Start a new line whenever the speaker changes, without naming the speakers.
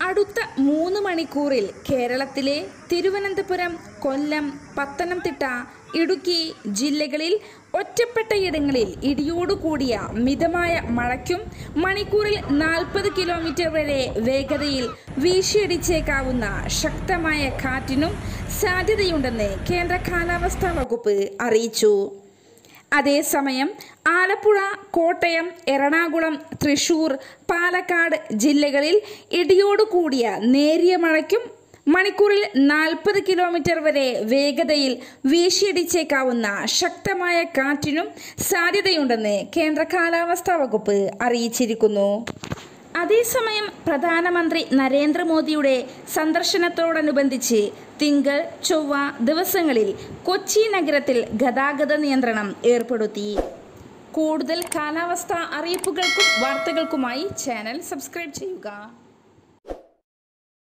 അടുത്ത മൂന്ന് മണിക്കൂറിൽ കേരളത്തിലെ തിരുവനന്തപുരം കൊല്ലം പത്തനംതിട്ട ഇടുക്കി ജില്ലകളിൽ ഒറ്റപ്പെട്ടയിടങ്ങളിൽ ഇടിയോടുകൂടിയ മിതമായ മഴയ്ക്കും മണിക്കൂറിൽ നാൽപ്പത് കിലോമീറ്റർ വരെ വേഗതയിൽ വീശിയടിച്ചേക്കാവുന്ന ശക്തമായ കാറ്റിനും സാധ്യതയുണ്ടെന്ന് കേന്ദ്ര കാലാവസ്ഥാ വകുപ്പ് അറിയിച്ചു അതേസമയം ആലപ്പുഴ കോട്ടയം എറണാകുളം തൃശൂർ പാലക്കാട് ജില്ലകളിൽ ഇടിയോടുകൂടിയ നേരിയ മഴയ്ക്കും മണിക്കൂറിൽ നാൽപ്പത് കിലോമീറ്റർ വരെ വേഗതയിൽ വീശിയടിച്ചേക്കാവുന്ന ശക്തമായ കാറ്റിനും സാധ്യതയുണ്ടെന്ന് കേന്ദ്ര കാലാവസ്ഥാ വകുപ്പ് അറിയിച്ചിരിക്കുന്നു അതേസമയം പ്രധാനമന്ത്രി നരേന്ദ്രമോദിയുടെ സന്ദർശനത്തോടനുബന്ധിച്ച് തിങ്കൾ ചൊവ്വ ദിവസങ്ങളിൽ കൊച്ചി നഗരത്തിൽ ഗതാഗത നിയന്ത്രണം ഏർപ്പെടുത്തി കൂടുതൽ കാലാവസ്ഥാ അറിയിപ്പുകൾക്കും വാർത്തകൾക്കുമായി ചാനൽ സബ്സ്ക്രൈബ് ചെയ്യുക